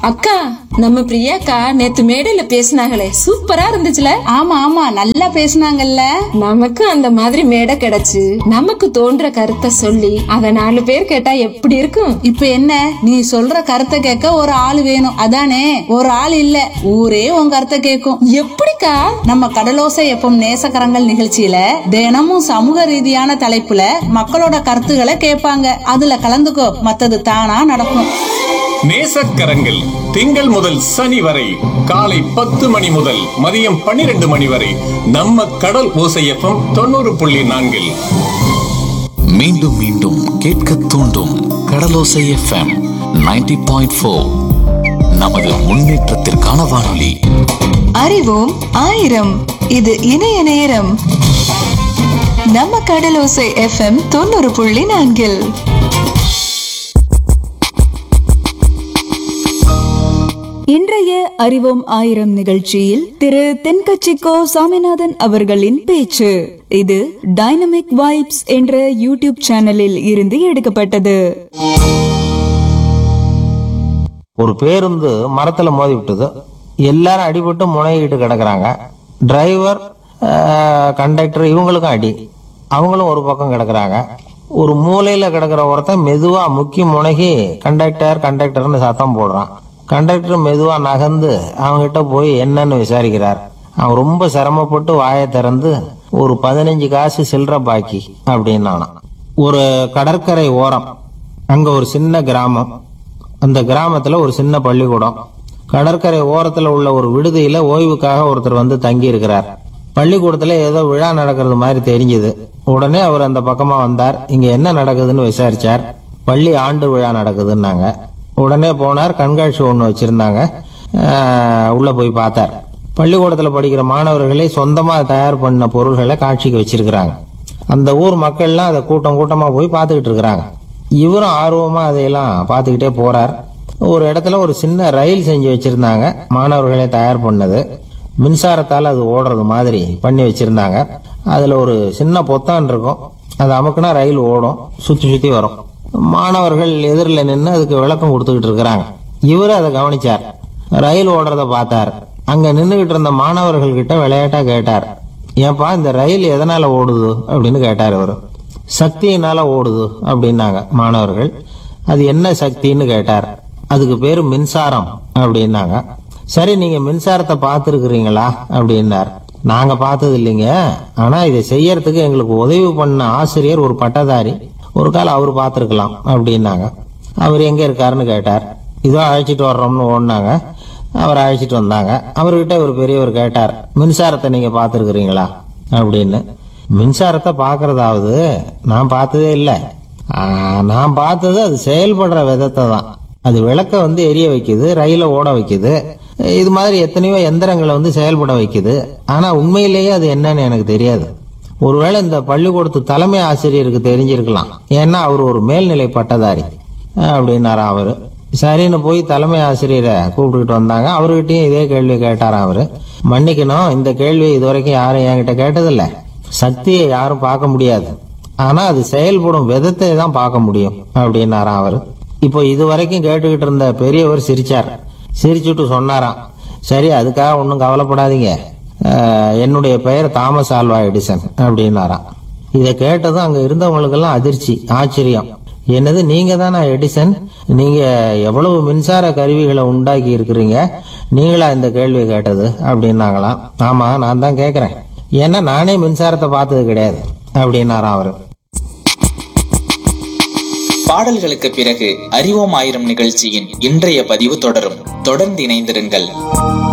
அக்கா நம்ம பிரியாக்கா நேத்து மேடையில பேசினாங்களே சூப்பரா இருந்துச்சுல ஆமா ஆமா நல்லா பேசுனாங்கல்ல நமக்கு அந்த மாதிரி மேடை கிடைச்சு நமக்கு தோன்ற கருத்தை சொல்லி அத நாலு பேர் கேட்டா எப்படி இருக்கும் இப்ப என்ன நீ சொல்ற கருத்தை கேட்க ஒரு ஆள் வேணும் அதானே ஒரு ஆள் இல்ல ஊரே உன் கருத்தை கேட்கும் எப்படிக்கா நம்ம கடலோசை எப்பம் நேசக்கரங்கள் நிகழ்ச்சியில தினமும் சமூக ரீதியான தலைப்புல மக்களோட கருத்துக்களை கேட்பாங்க அதுல கலந்துக்கோ மத்தது தானா நடக்கும் நேசக்கரங்கள் திங்கள் முதல் சனி வரை காலை பத்து மணி முதல் மதியம் பன்னிரண்டு மணி வரை நம்ம கடல் ஓசையப்பம் தொண்ணூறு புள்ளி நான்கில் மீண்டும் மீண்டும் கேட்க தூண்டும் கடலோசை எஃப்எம் 90.4 பாயிண்ட் ஃபோர் நமது முன்னேற்றத்திற்கான வானொலி அறிவோம் ஆயிரம் இது இணைய நேரம் நம்ம கடலோசை எஃப்எம் தொண்ணூறு புள்ளி நான்கில் இன்றைய அறிவோம் ஆயிரம் நிகழ்ச்சியில் திரு தென்கட்சிக்கோ சாமிநாதன் அவர்களின் பேச்சு இது டைனமிக் வைப்ஸ் என்ற யூடியூப் சேனலில் இருந்து எடுக்கப்பட்டது ஒரு பேருந்து மரத்துல மோதி விட்டது எல்லாரும் அடிபட்டு முனைகிட்டு கிடக்குறாங்க டிரைவர் கண்டக்டர் இவங்களுக்கும் அடி அவங்களும் ஒரு பக்கம் கிடக்குறாங்க ஒரு மூலையில கிடக்குற ஒருத்தன் மெதுவா முக்கி முனகி கண்டக்டர் கண்டக்டர்னு சத்தம் போடுறான் கண்டக்டர் மெதுவா நகர்ந்து அவன்கிட்ட போய் என்னன்னு விசாரிக்கிறார் அவன் ரொம்ப சிரமப்பட்டு வாயை திறந்து ஒரு பதினஞ்சு காசு சில்லற பாக்கி அப்படின்னானான் ஒரு கடற்கரை ஓரம் அங்க ஒரு சின்ன கிராமம் அந்த கிராமத்துல ஒரு சின்ன பள்ளிக்கூடம் கடற்கரை ஓரத்துல உள்ள ஒரு விடுதியில ஓய்வுக்காக ஒருத்தர் வந்து தங்கி இருக்கிறார் பள்ளிக்கூடத்துல ஏதோ விழா நடக்கிறது மாதிரி தெரிஞ்சது உடனே அவர் அந்த பக்கமா வந்தார் இங்க என்ன நடக்குதுன்னு விசாரிச்சார் பள்ளி ஆண்டு விழா நடக்குதுன்னாங்க உடனே போனார் கண்காட்சி ஒன்று வச்சிருந்தாங்க ஆஹ், உள்ள போய் பார்த்தார் பள்ளிக்கூடத்துல படிக்கிற மாணவர்களே சொந்தமா தயார் பண்ண பொருள்களை காட்சிக்கு வச்சிருக்கிறாங்க அந்த ஊர் மக்கள்லாம் அதை கூட்டம் கூட்டமா போய் பார்த்துக்கிட்டு இருக்கிறாங்க இவரும் ஆர்வமா அதையெல்லாம் பார்த்துக்கிட்டே போறார் ஒரு இடத்துல ஒரு சின்ன ரயில் செஞ்சு வச்சிருந்தாங்க மாணவர்களே தயார் பண்ணது மின்சாரத்தால் அது ஓடுறது மாதிரி பண்ணி வச்சிருந்தாங்க அதுல ஒரு சின்ன பொத்தான் இருக்கும் அது அமுக்குனா ரயில் ஓடும் சுத்தி சுத்தி வரும் மாணவர்கள் எதிரில் நின்று அதுக்கு விளக்கம் கொடுத்துக்கிட்டு இருக்கிறாங்க இவரு அதை கவனிச்சார் ரயில் ஓடுறத பார்த்தார் அங்க நின்றுகிட்டு இருந்த மாணவர்கள் கிட்ட விளையாட்டா கேட்டார் ஏன்பா இந்த ரயில் எதனால ஓடுது அப்படின்னு கேட்டார் இவர் சக்தியினால ஓடுது அப்படின்னாங்க மாணவர்கள் அது என்ன சக்தின்னு கேட்டார் அதுக்கு பேரு மின்சாரம் அப்படின்னாங்க சரி நீங்க மின்சாரத்தை பார்த்துருக்கிறீங்களா அப்படின்னார் நாங்க பார்த்தது இல்லைங்க ஆனா இதை செய்யறதுக்கு எங்களுக்கு உதவி பண்ண ஆசிரியர் ஒரு பட்டதாரி ஒரு காலம் அவர் பார்த்துருக்கலாம் அப்படின்னாங்க அவர் எங்க இருக்காருன்னு கேட்டார் இதோ அழைச்சிட்டு வர்றோம்னு ஓடினாங்க அவர் அழைச்சிட்டு வந்தாங்க அவர்கிட்ட ஒரு பெரியவர் கேட்டார் மின்சாரத்தை நீங்க பார்த்துருக்கிறீங்களா அப்படின்னு மின்சாரத்தை பார்க்கறதாவது நான் பார்த்ததே இல்லை நான் பார்த்தது அது செயல்படுற விதத்தை தான் அது விளக்க வந்து எரிய வைக்குது ரயில ஓட வைக்குது இது மாதிரி எத்தனையோ எந்திரங்களை வந்து செயல்பட வைக்குது ஆனா உண்மையிலேயே அது என்னன்னு எனக்கு தெரியாது ஒருவேளை இந்த பள்ளிக்கூடத்து தலைமை ஆசிரியருக்கு தெரிஞ்சிருக்கலாம் ஏன்னா அவர் ஒரு மேல்நிலை பட்டதாரி அப்படின்னாராம் அவரு சரின்னு போய் தலைமை ஆசிரியரை கூப்பிட்டுக்கிட்டு வந்தாங்க அவர்கிட்டயும் இதே கேள்வி கேட்டாராம் அவரு மன்னிக்கணும் இந்த கேள்வி இது வரைக்கும் யாரும் என்கிட்ட கேட்டதில்ல சக்தியை யாரும் பார்க்க முடியாது ஆனா அது செயல்படும் விதத்தை தான் பார்க்க முடியும் அப்படின்னாராம் அவரு இப்போ இது வரைக்கும் கேட்டுக்கிட்டு இருந்த பெரியவர் சிரிச்சார் சிரிச்சுட்டு சொன்னாராம் சரி அதுக்காக ஒன்றும் கவலைப்படாதீங்க அஹ், என்னுடைய பெயர் தாமஸ் ஆல்வா எடிசன் அப்படின்னாராம் இதை கேட்டதும் அங்க இருந்தவங்களுக்கெல்லாம் அதிர்ச்சி ஆச்சரியம் என்னது நீங்க தானா எடிசன் நீங்க எவ்வளவு மின்சார கருவிகளை உண்டாக்கி இருக்கிறீங்க நீங்களா இந்த கேள்வி கேட்டது அப்படின்னாங்களாம் ஆமா நான் தான் கேட்கறேன் ஏன்னா நானே மின்சாரத்தை பார்த்தது கிடையாது அப்படின்னாராம் அவரு பாடல்களுக்கு பிறகு அறிவோம் ஆயிரம் நிகழ்ச்சியின் இன்றைய பதிவு தொடரும் தொடர்ந்து இணைந்திருங்கள்